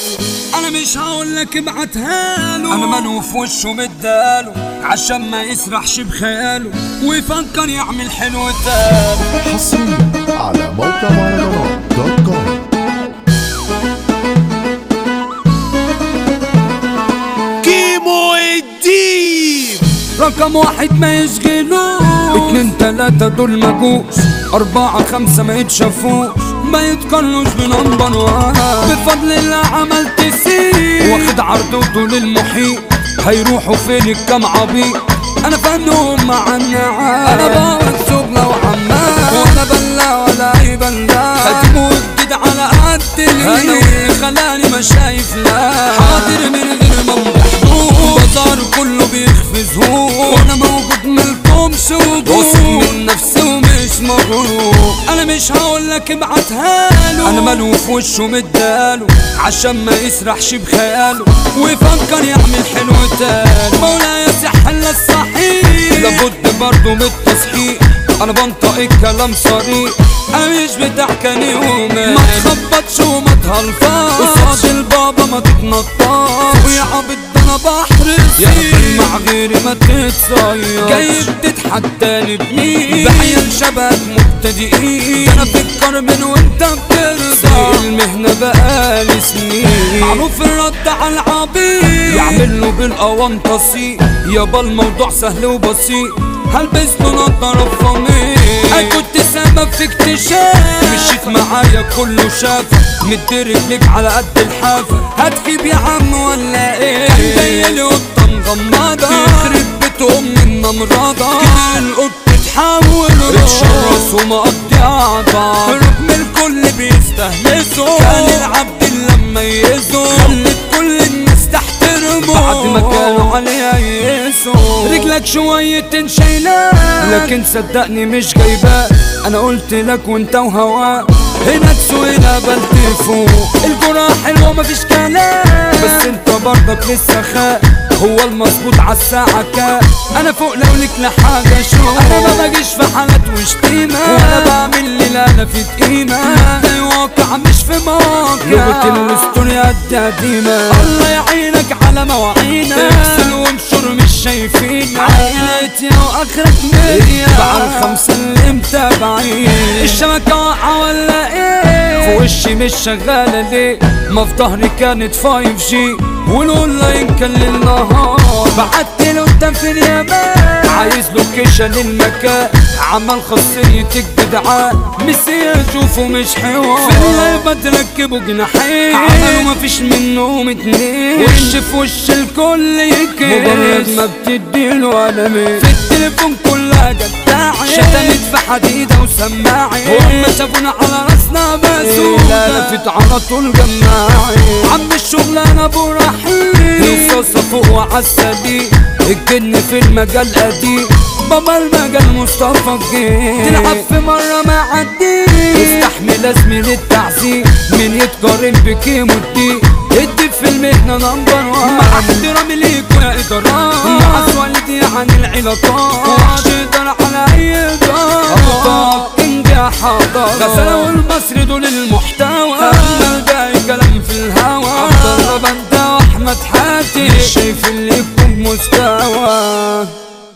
انا مش هقول لك ابعتها له انا مالو في وشه مداله عشان ما يسرحش بخياله ويفكر يعمل حلو تاني حصريا على موقع مهرجانات دوت كوم كيمو الديب رقم واحد ما يشغلوش اتنين تلاتة دول مجوش أربعة خمسة ما يتشافوش ما يتقارنوش بنمبر وان بفضل الله عملت سي واخد عرضه طول المحيط هيروحوا فين الكام عبيط انا فاهمهم مع النعام انا بابا سبلة وعمال وانا بلا ولا اي بلا هتموت جديد على قد انا واللي خلاني ما شايف لا حاضر من غير ما محبوب بازار كله بيخفزهوب وانا موجود ملكم وجود واثق من نفسي ومش مغرور انا مش هقول لك ابعتها له انا مالو في وشه مداله عشان ما يسرحش بخياله ويفكر يعمل حلو تاني مولاي صح الا الصحيح لابد برضه من التصحيح انا بنطق الكلام صريح انا مش بتاع كان يومين ما تخبطش وما تهلفاش قصاد البابا ما تتنطاش ويا عبد ده انا بحر يا رب مع غيري ما تتصير جاي بتضحك تاني بمين بعيال شباب مبتدئين انا بفكر من وانت بترضى المهنة بقالي سنين معروف الرد على العبيد يعمل له بالقوام تصير يابا الموضوع سهل وبسيط هلبس له نضارة فمين انا كنت سبب في اكتشاف مشيت معايا كله شاف مدي رجلك على قد الحافة هتجيب يا عم ولا ايه كان جاي لي قطة مغمضة يخرب بيت ام النمرضة كده القط تحول اتشرس ومقضي عطا رغم الكل بيستهلسوا كان العبد لما يزو خلت كل الناس تحترمه بعد ما كانوا عليها يقيسوا رجلك شوية شايلة لكن صدقني مش جايباه انا قلت لك وانت وهواك هنا تسوينا بلت فوق الجرأة حلوة مفيش كلام بس انت برضك لسه خاق هو المظبوط عالساعة كام انا فوق لو لك لحاجة شو انا ما بجيش في حالات وشتيمة وانا بعمل لي لا انا في قيمة في واقع مش في موقع لغة الاستوري قد قديمة الله يعينك على مواعينك اغسل وانشر مش شايفينك عائلتي واخرك مية بعد الخمسة اللي متابعين الشبكة واقعة ولا ايه في وشي مش شغالة ليه ما في ظهري كانت 5 جي والاونلاين كان للنهار بعت له انت في اليابان عايز لوكيشن المكان عمل خاصية الجدعان مسي اشوفه مش حوار في اللعبة تركبوا جناحين عملوا مفيش منهم اتنين وش في وش الكل يكيس مجرد ما بتديله قلمين في التليفون كلها جداعي شتمت في حديدة وسماعي هم شافونا على راسنا بسودا لفت على طول جماعي عم الشغلانة ابو رحيم رصاصة فوق وعالسليم الجن في المجال قديم بابا المجال مصطفى الجيل تلعب في مرة ما عدي استحمل زميل التعذيب مين يتقارن بكيمو الدين ادي في المهنة نمبر وان مع احترامي ليك ويا ادارات مع والدي عن العلاقات وعش ادارة